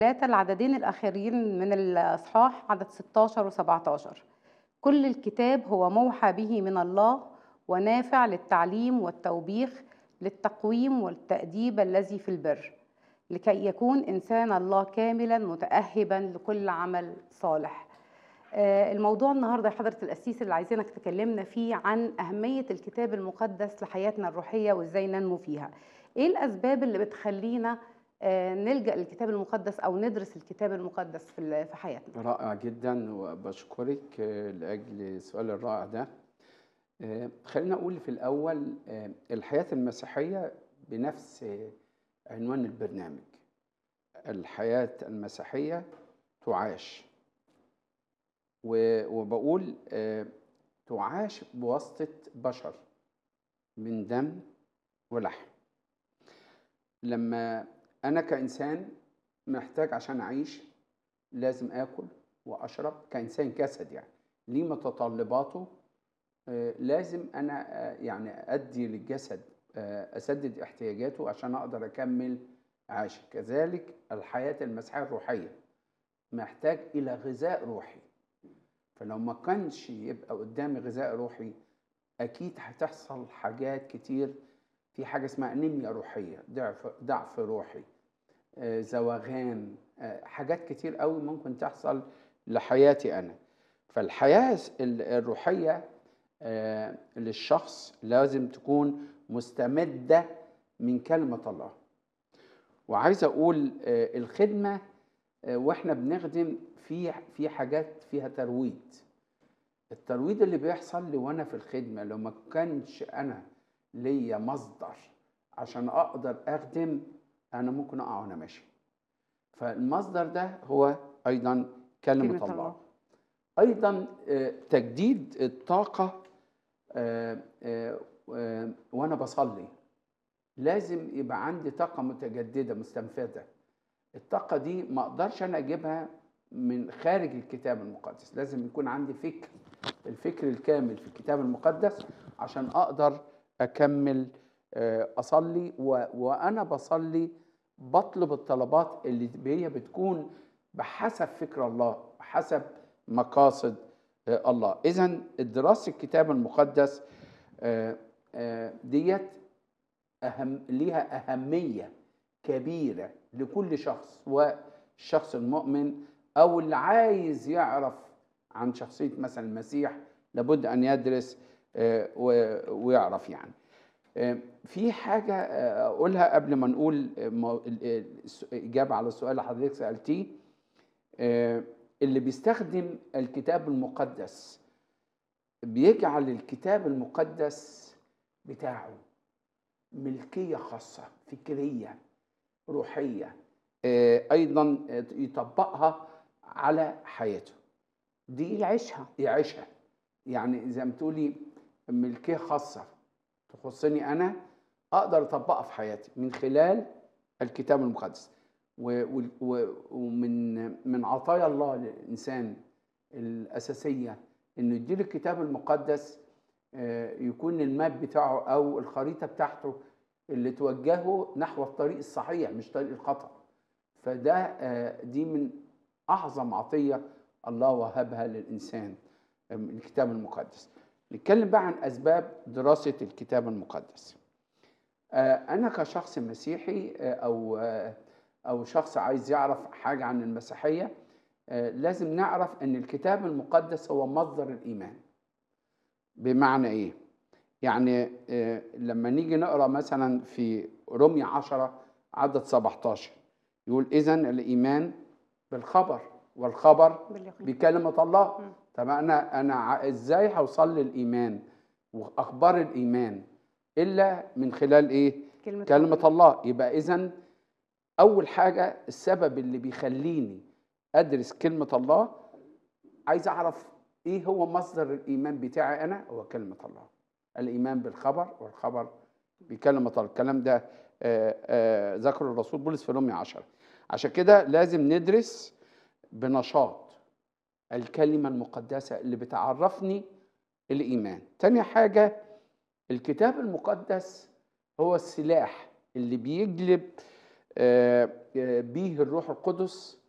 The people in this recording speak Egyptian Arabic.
3 العددين الأخيرين من الإصحاح عدد 16 و17 كل الكتاب هو موحى به من الله ونافع للتعليم والتوبيخ للتقويم والتأديب الذي في البر لكي يكون إنسان الله كاملا متأهبا لكل عمل صالح آه، الموضوع النهارده يا حضرة القسيس اللي عايزينك تكلمنا فيه عن أهمية الكتاب المقدس لحياتنا الروحية وإزاي ننمو فيها إيه الأسباب اللي بتخلينا آه، نلجأ للكتاب المقدس أو ندرس الكتاب المقدس في ال- في حياتنا رائع جدا وبشكرك آه، لأجل السؤال الرائع ده آه، خلينا أقول في الأول آه، الحياة المسيحية بنفس آه، عنوان البرنامج الحياة المسيحية تعاش و- وبقول آه، تعاش بواسطة بشر من دم ولحم لما أنا كإنسان محتاج عشان أعيش لازم آكل وأشرب كإنسان جسد يعني ليه متطلباته آه، لازم أنا آه، يعني أدي للجسد آه، أسدد احتياجاته عشان أقدر أكمل عايش كذلك الحياة المسيحية الروحية محتاج إلى غذاء روحي فلو ما كانش يبقى قدامي غذاء روحي أكيد هتحصل حاجات كتير في حاجة اسمها أنيميا روحية ضعف ضعف روحي آه، زواغان آه، حاجات كتير قوي ممكن تحصل لحياتي أنا فالحياة ال- الروحية آه، للشخص لازم تكون مستمدة من كلمة الله وعايز أقول آه، الخدمة آه، وإحنا بنخدم في في حاجات فيها ترويض الترويض اللي بيحصل لي وأنا في الخدمة لو ما كانش أنا ليا مصدر عشان أقدر أخدم أنا ممكن أقع وأنا ماشي فالمصدر ده هو أيضا كلمة, كلمة الله. الله. ايضا آه، تجديد الطاقه آه، آه، آه، وانا بصلي لازم يبقى عندي طاقه متجدده مستنفذه الطاقه دي ما اقدرش انا اجيبها من خارج الكتاب المقدس لازم يكون عندي فكر الفكر الكامل في الكتاب المقدس عشان اقدر اكمل آه، اصلي و- وانا بصلي بطلب الطلبات اللي هي بتكون بحسب فكر الله بحسب مقاصد آه، الله اذا دراسه الكتاب المقدس آه، آه، ديت أهم ليها أهمية كبيرة لكل شخص والشخص المؤمن أو اللي عايز يعرف عن شخصية مثلا المسيح لابد أن يدرس آه، و- ويعرف يعني آه، في حاجة آه، أقولها قبل ما نقول آه، مو- ال- ال- الس- إجابة على السؤال اللي حضرتك سألتيه آه، اللي بيستخدم الكتاب المقدس بيجعل الكتاب المقدس بتاعه ملكية خاصة فكرية روحية آه، أيضا آه، يطبقها على حياته دي يعيشها يعيشها يعني زي ما تقولي ملكية خاصة تخصني أنا أقدر أطبقها في حياتي من خلال الكتاب المقدس و- و- و- ومن من عطايا الله للإنسان الأساسية إنه يديله الكتاب المقدس آه، يكون الماب بتاعه أو الخريطة بتاعته اللي توجهه نحو الطريق الصحيح مش طريق الخطأ فده آه، دي من أعظم عطية الله وهبها للإنسان آه، من الكتاب المقدس نتكلم بقى عن أسباب دراسة الكتاب المقدس آه، أنا كشخص مسيحي آه، أو آه، أو شخص عايز يعرف حاجة عن المسيحية آه، لازم نعرف أن الكتاب المقدس هو مصدر الإيمان بمعنى إيه؟ يعني آه، لما نيجي نقرأ مثلا في رمية عشرة عدد 17 يقول إذا الإيمان بالخبر والخبر باليقين بكلمة الله مم. طب أنا أنا ع- إزاي هوصل للإيمان وأخبار الإيمان إلا من خلال إيه؟ كلمة كلمة الله يبقى إذا أول حاجة السبب اللي بيخليني أدرس كلمة الله عايز أعرف إيه هو مصدر الإيمان بتاعي أنا هو كلمة الله الإيمان بالخبر والخبر بكلمة الله الكلام ده آه، آه، ذكر الرسول بولس في رومية 10 عشان كده لازم ندرس بنشاط الكلمة المقدسة اللي بتعرفني الإيمان تاني حاجة الكتاب المقدس هو السلاح اللي بيجلب آه، آه، بيه الروح القدس